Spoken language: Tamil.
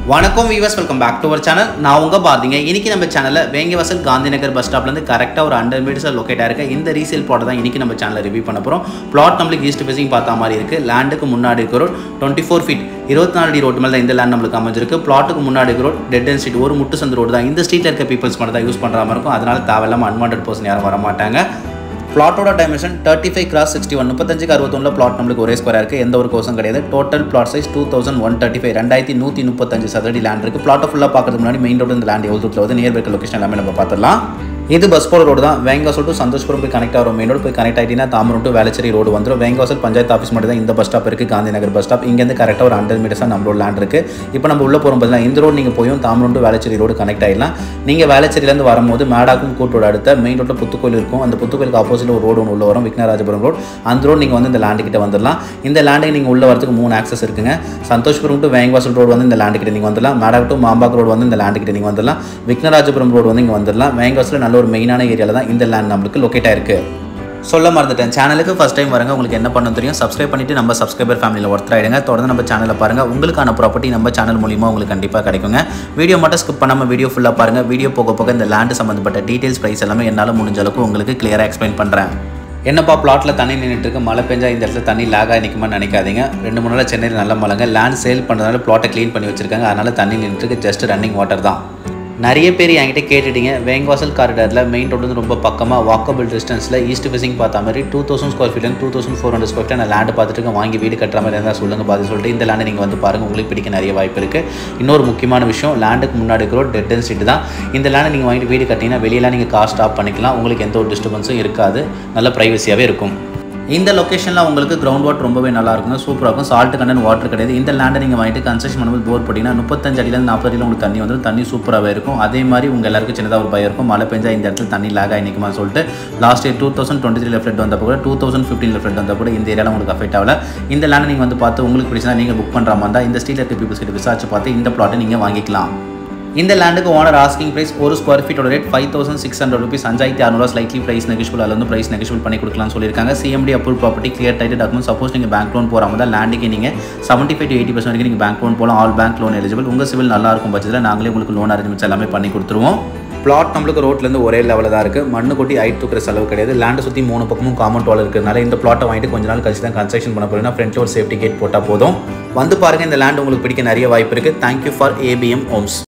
வணக்கம் viewers welcome back to our channel நான் உங்க பாத்தீங்க இன்னைக்கு நம்ம சேனல்ல வேங்கவாசல் காந்தி நகர் பஸ் ஸ்டாப்ல இருந்து கரெக்டா ஒரு ஹண்ட்ரட் மீட்டர்ஸ் லொக்கேட் ஆயிருக்க இந்த ரீசேல் பிளாட் தான் இன்னைக்கு நம்ம சேனல்ல ரிவ்யூ பண்ண போறோம் பிளாட் நம்மளுக்கு ஈஸ்ட் ஃபேசிங் பார்த்த மாதிரி இருக்கு லேண்டுக்கு முன்னாடி இருக்க ரோட் டுவெண்ட்டி ஃபோர் ஃபீட் இருபத்தி நாலு அடி ரோட்டு மேலே தான் இந்த லேண்ட் நம்மளுக்கு அமைஞ்சிருக்கு பிளாட்டுக்கு முன்னாடி இருக்க ரோட் டெட் அண்ட் ஸ்ட்ரீட் ஒரு முட்டு சந்து ரோடு தான் இந்த ஸ்ட்ரீட்ல இருக்க பீப்பிள்ஸ் மட்டும் தான் யூஸ் பண்ற மாதிரி இருக்கும் அதனால தேவையில்லாம அன்வான்ட் பர்சன் யாரும் வர மாட்டாங்க பிளாட்டோட dimension thirty five cross sixty one முப்பத்தஞ்சுக்கு அறுபத்தொன்னில் பிளாட் நம்மளுக்கு ஒரே ஸ்கொயராக இருக்குது எந்த ஒரு கோர்ஸும் கிடையாது total plot size two thousand one thirty five ரெண்டாயிரத்தி நூற்றி முப்பத்தஞ்சு சதுரடி லேண்ட் இருக்குது பிளாட்டை ஃபுல்லாக பார்க்கறதுக்கு முன்னாடி மெயின் ரோடு இந்த லேண்ட் எவ்வளோ தூரத்தில் வந்து நியர் பைக்க லொக்கேஷன் எல்லாமே நம்ம பார்த்துடலாம் இது பஸ் போகிற ரோடு தான் வேங்காசல் டு சந்தோஷ்புரம் போய் கனெக்ட் ஆகிற மெயின் ரோடு போய் கனெக்ட் ஆகிட்டீங்கன்னா தாமரம் டு வேளச்சேரி ரோடு வந்துடும் வேங்காசல் பஞ்சாயத்து ஆஃபீஸ் மட்டும் தான் இந்த பஸ் ஸ்டாப் இருக்குது காந்தி நகர் பஸ் ஸ்டாப் இங்கேருந்து கரெக்டாக ஒரு ஹண்ட்ரட் மீட்டர்ஸாக நம்மளோட லேண்ட் இருக்குது இப்போ நம்ம உள்ள போகிறோம் பார்த்தீங்கன்னா இந்த ரோடு நீங்கள் போயும் Tambaram to Velachery road connect ஆகிடலாம் நீங்கள் வேளச்சேரியிலேருந்து வரும்போது மேடாக்கும் கூட்டோட அடுத்த மெயின் ரோட்டில் புத்துக்கோயில் இருக்கும் அந்த புத்துக்கோயிலுக்கு ஆப்போசிட் ஒரு ரோடு ஒன்று உள்ள வரும் விக்னராஜபுரம் ரோடு அந்த ரோடு நீங்கள் வந்து இந்த லேண்டு கிட்ட வந்துடலாம் இந்த லேண்டுக்கு நீங்கள் உள்ள வரதுக்கு மூணு ஆக்சஸ் இருக்குங்க சந்தோஷ்புரம் டு வேங்கவாசல் ரோடு வந்து இந்த லேண்டு கிட்ட நீங்கள் வந்துடலாம் மேடாக் டு மாம்பாக் ரோடு வந்து இந்த லேண்டு கிட்ட நீங்கள் வந்துடலாம் விக்னராஜபுரம் ரோடு வந்து இங்கே வந்துடலாம் வேங்கவாசல் நல்ல ஒரு மெயினான ஏரியாவில் தான் இந்த லேண்ட் நம்மளுக்கு லொக்கேட் ஆயிருக்கு சொல்ல மறந்துட்டேன் சேனலுக்கு ஃபஸ்ட் டைம் வரங்க உங்களுக்கு என்ன பண்ண தெரியும் சப்ஸ்கிரைப் பண்ணிட்டு நம்ம சப்ஸ்கிரைபர் ஃபேமிலியில் ஒருத்தர் ஆயிடுங்க தொடர்ந்து நம்ம சேனலை பாருங்க உங்களுக்கான ப்ராப்பர்ட்டி நம்ம சேனல் மூலியமாக உங்களுக்கு கண்டிப்பாக கிடைக்குங்க வீடியோ மட்டும் ஸ்கிப் பண்ணாமல் வீடியோ ஃபுல்லாக பாருங்க வீடியோ போக போக இந்த லேண்டு சம்மந்தப்பட்ட டீடைல்ஸ் ப்ரைஸ் எல்லாமே என்னால் முடிஞ்ச அளவுக்கு உங்களுக்கு கிளியராக எக்ஸ்பிளைன் பண்ணுறேன் என்னப்பா பிளாட்டில் தண்ணி நின்றுட்டு இருக்கு மழை பெஞ்சா இந்த இடத்துல தண்ணி லாகாக நிற்குமா நினைக்காதீங்க ரெண்டு மூணு நாள் சென்னையில் நல்ல மழைங்க லேண்ட் சேல் பண்ணுறதுனால பிளாட்டை க்ளீன் பண்ணி வச்சிருக்காங்க அதனால தண்ணி நின்றுட்டு இருக்கு ஜஸ்ட் ரன்னிங் வாட்டர் தான் நிறைய பேர் என்கிட்ட கேட்டுட்டீங்க வேங்கவாசல் காரிடாரில் மெயின் ரோடு வந்து ரொம்ப பக்கமாக வாக்கபிள் டிஸ்டன்ஸில் ஈஸ்ட் ஃபேசிங் பார்த்த மாதிரி two thousand square feet two thousand four hundred square feet நான் லேண்டு பார்த்துட்டு இருக்கேன், வாங்கி வீடு கட்டுற மாதிரி இருந்தால் சொல்லுங்கள் பார்த்து சொல்லிட்டு இந்த லேண்டை நீங்கள் வந்து பாருங்கள் உங்களுக்கு பிடிக்க நிறைய வாய்ப்பு இருக்குது இன்னொரு முக்கியமான விஷயம் லேண்டுக்கு முன்னாடி இருக்கிற டெட் அண்ட் ஸ்ட்ரீட் தான் இந்த லேண்டை நீங்கள் வாங்கிட்டு வீடு கட்டிங்கன்னா வெளியெல்லாம் நீங்கள் கார் ஸ்டாப் பண்ணிக்கலாம் உங்களுக்கு எந்த ஒரு டிஸ்டர்பன்ஸும் இருக்காது நல்ல ப்ரைவசியாகவே இருக்கும் இந்த லொக்கேஷனில் உங்களுக்கு கிரவுண்ட் வாட்டர் ரொம்பவே நல்லா இருக்குங்க சூப்பராக இருக்கும் சால்ட் கண்டன் வாட்டர் கிடையாது இந்த லேண்டை நீங்கள் வாங்கிட்டு கன்ஸ்ட்ரக்ஷன் பண்ணும்போது போர் போட்டிங்கன்னா முப்பத்தஞ்சு அடியிலேருந்து நாற்பது அடியில் உங்களுக்கு தண்ணி வந்துடும் தண்ணி சூப்பராகவே இருக்கும் அதே மாதிரி உங்கள் எல்லாருக்கும் சின்னதாக ஒரு பயம் இருக்கும் மழை பெஞ்சா இந்த இடத்துல தண்ணி லாக் ஆகி நிற்குமா சொல்லிட்டு last year two thousand twenty த்ரீல ஃப்ளட் வந்தப்போ கூட டூ தௌசண்ட் ஃபிஃப்டீனில் ஃப்ளட் வந்தப்போ கூட இந்த ஏரியாவில் உங்களுக்கு அஃபெக்ட் ஆகல இந்த லேண்டை நீங்கள் வந்து பார்த்து உங்களுக்கு பிடிச்சா நீங்கள் புக் பண்ணுற மாதிரி தான் இந்த ஸ்ட்ரீட்டில் இருக்க பீப்புள்ஸ் கிட்ட விசாரிச்சு பார்த்து இந்த பிளாட்டை நீங்கள் வாங்கிக்கலாம் இந்த லேண்டுக்கு ஓனர் ஆஸ்கிங் பிரைஸ் ஒரு ஸ்கொயர் ஃபீட்டோட rate five thousand six hundred rupees அஞ்சாயிரத்தி அறுநூறு ஸ்லைட்லி பிரைஸ் நெகிஷிபிள் அதில் வந்து பிரைஸ் நெகிஷிபிள் பண்ணி கொடுக்கலாம்னு சொல்லியிருக்காங்க CMD approve property clear title document suppose நீங்கள் பேங்க் லோன் போகிற மாதிரி லேண்டுக்கு நீங்கள் seventy five to eighty percent வரைக்கும் நீங்கள் பேங்க் லோன் போகலாம் ஆல் பேங்க் லோன் எலிஜிபிள் உங்கள் சிவில் நல்லா இருக்கும் பட்சத்தில் நாங்களே உங்களுக்கு லோன் அரேஞ்ச்மெண்ட்ஸ் எல்லாமே பண்ணி கொடுத்துருவோம் பிளாட் நம்மளுக்கு ரோட்லேருந்து ஒரே லெவலில் தான் இருக்குது மண்ணு கொட்டி ஹைட் தூக்குற செலவு கிடையாது லேண்டை சுற்றி மூணு பக்கமும் காமௌண்ட் வால் இருக்கிறதுனால இந்த பிளாட்டை வாங்கிட்டு கொஞ்ச நாள் கழிச்சு தான் கன்ஸ்ட்ரக்ஷன் பண்ண போகிறீங்கன்னா ஃப்ரண்ட்டில் ஒரு சேஃப்டி கேட் போட்டால் போதும் வந்து பாருங்கள் இந்த லேண்ட் உங்களுக்கு பிடிக்க நிறைய வாய்ப்பு இருக்குது தேங்க்யூ ஃபார் ஏபிஎம் ஹோம்ஸ்